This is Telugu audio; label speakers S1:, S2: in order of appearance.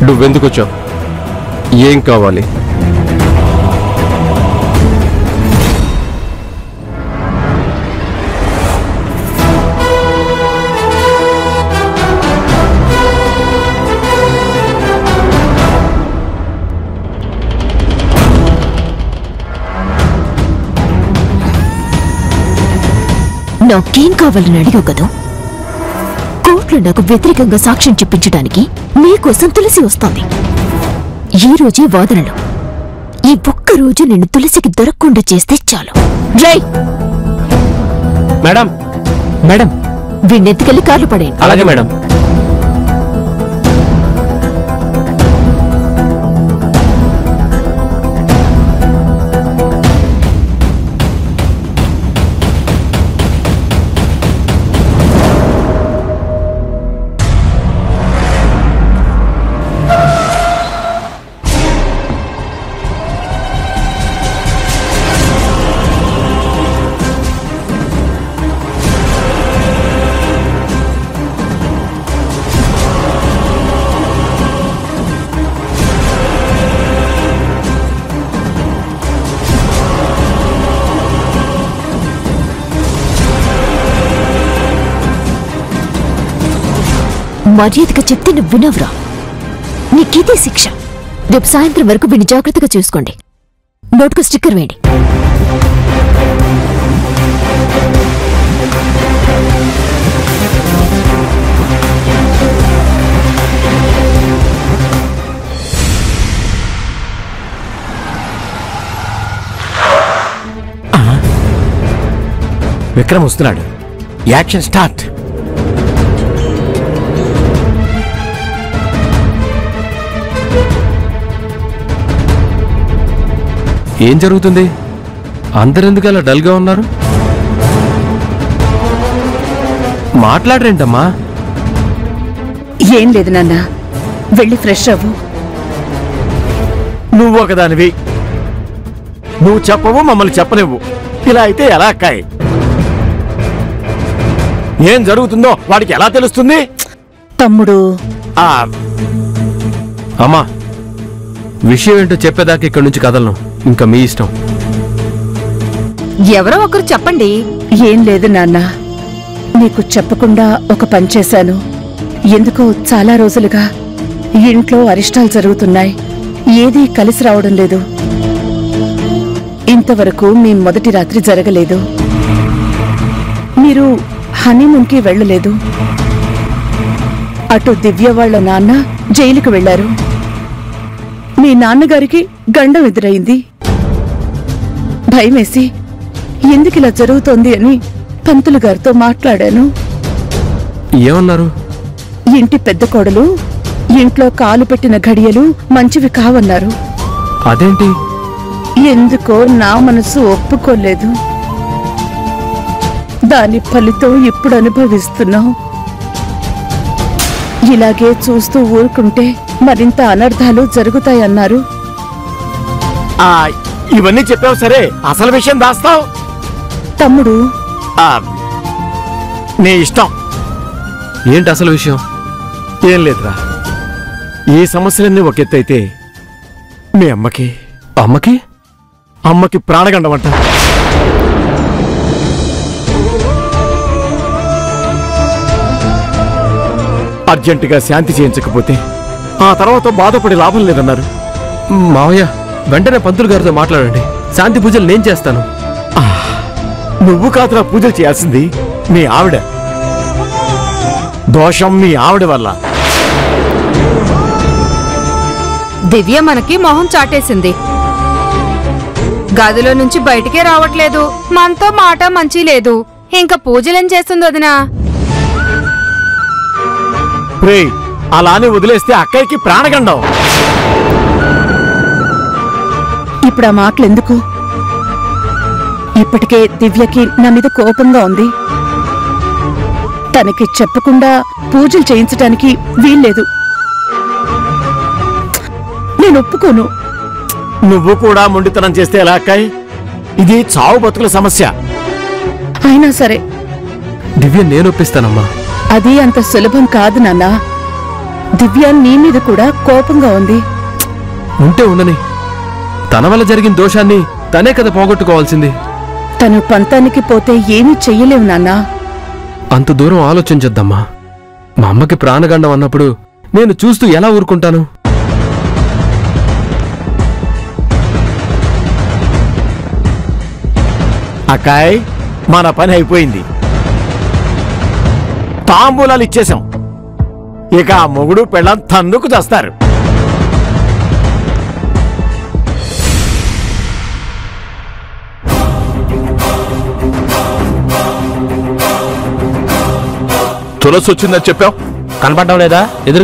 S1: నువ్వెందుకు వచ్చావు ఏం కావాలి
S2: నాకేం కావాలని అడిగావు కదా కోర్టులో నాకు వ్యతిరేకంగా సాక్ష్యం చెప్పించడానికి మీకోసం తులసి వస్తోంది ఈ రోజే వాదనలు ఈ ఒక్క రోజు నేను తులసికి దొరకకుండా చేస్తే చాలు డ్రై
S1: మేడం మేడం
S2: వీణెత్తికెళ్ళి కార్లు పడేయండి
S1: అలాగే మేడం
S2: మర్యాదగా చెప్తే నువ్వు వినవురా నీకిదే శిక్ష రేపు సాయంత్రం వరకు వీడిని జాగ్రత్తగా చూసుకోండి నోటుకు స్టిక్కర్ వేయండి
S3: విక్రమ్ వస్తున్నాడు యాక్షన్ స్టార్ట్
S1: ఏం జరుగుతుంది అందరెందుకు అలా డల్గా ఉన్నారు మాట్లాడరేంటమ్మా
S4: ఏం లేదు నాన్న వెళ్ళి ఫ్రెష్ అవ్వు
S3: నువ్వు ఒకదానివి నువ్వు చెప్పవు మమ్మల్ని చెప్పలేవు ఇలా అయితే ఎలా అక్కాయ్ ఏం జరుగుతుందో వాడికి ఎలా తెలుస్తుంది
S4: తమ్ముడు
S3: ఆ
S1: అమ్మా విషయం ఏంటో చెప్పేదాకా ఇక్కడి నుంచి కదలను ఇంకా మీ ఇష్టం
S5: ఎవరో ఒకరు చెప్పండి
S4: ఏం లేదు నాన్న నీకు చెప్పకుండా ఒక పని చేశాను ఎందుకో చాలా రోజులుగా ఇంట్లో అరిష్టాలు జరుగుతున్నాయి ఏదీ కలిసి రావడం లేదు ఇంతవరకు మీ మొదటి రాత్రి జరగలేదు మీరు హనీమూన్కి వెళ్ళలేదు అటు దివ్య వాళ్ళ నాన్న జైలుకు వెళ్లారు మీ నాన్నగారికి గండం ఎదురైంది భయమేసి ఎందుకిలా జరుగుతోంది అని పంతులు గారితో మాట్లాడాను
S1: ఏమన్నారు
S4: ఇంటి పెద్ద కోడలు ఇంట్లో కాలు పెట్టిన ఘడియలు మంచివి కావన్నారు
S1: అదేంటి
S4: ఎందుకో నా మనసు ఒప్పుకోలేదు దాని ఫలితం ఇప్పుడు అనుభవిస్తున్నాం ఇలాగే చూస్తూ ఊరుకుంటే మరింత అనర్థాలు జరుగుతాయన్నారు
S3: ఆ, ఇవన్నీ చెప్పావు సరే అసలు విషయం దాస్తావు
S4: తమ్ముడు
S3: ఆ, నీ ఇష్టం
S1: ఏంటి అసలు విషయం
S3: ఏం లేదురా ఈ సమస్యలన్నీ ఒక ఎత్తు అయితే మీ అమ్మకి
S1: అమ్మకి
S3: అమ్మకి ప్రాణగండమంట అర్జెంటుగా శాంతి చేయించకపోతే ఆ తర్వాత బాధపడి లాభం లేదన్నారు
S1: మావయ్య వెంటనే పంతులు గారితో మాట్లాడండి శాంతి పూజలు నేను చేస్తాను
S3: నువ్వు కాదురా పూజలు చేయాల్సింది మీ ఆవిడ దోషం మీ ఆవిడ వల్ల
S5: దివ్య మనకి మొహం చాటేసింది గదిలో నుంచి బయటికే రావట్లేదు మనతో మాట మంచి లేదు ఇంకా పూజలేం చేస్తుంది వదినా
S3: ప్రే అలానే వదిలేస్తే అక్కయ్యకి ప్రాణగండం
S4: ఇప్పుడు ఆ మాటలెందుకు ఇప్పటికే దివ్యకి నా మీద కోపంగా ఉంది తనకి చెప్పకుండా పూజలు చేయించటానికి వీల్లేదు నేను ఒప్పుకోను
S3: నువ్వు కూడా మొండితనం చేస్తే ఎలా అక్కాయ్ ఇది చావు బతుకుల సమస్య
S4: అయినా సరే
S1: దివ్య నేను ఒప్పిస్తానమ్మా
S4: అది అంత సులభం కాదు నాన్నా దివ్య నీ మీద కూడా కోపంగా ఉంది
S1: ఉంటే ఉండని తన వల్ల జరిగిన దోషాన్ని తనే కదా పోగొట్టుకోవాల్సింది
S4: తను పంతానికి పోతే ఏమీ చెయ్యలేవు నాన్నా
S1: అంత దూరం ఆలోచించొద్దమ్మా మా అమ్మకి ప్రాణగండం అన్నప్పుడు నేను చూస్తూ ఎలా ఊరుకుంటాను
S3: అక్కాయ్ మన పని అయిపోయింది తాంబూలాలు ఇచ్చేశాం ఇక ఆ మొగుడు పెళ్ళం తన్నుకు తెస్తారు
S1: తులసి వచ్చిందని చెప్పావు కనపడడం లేదా ఎదురు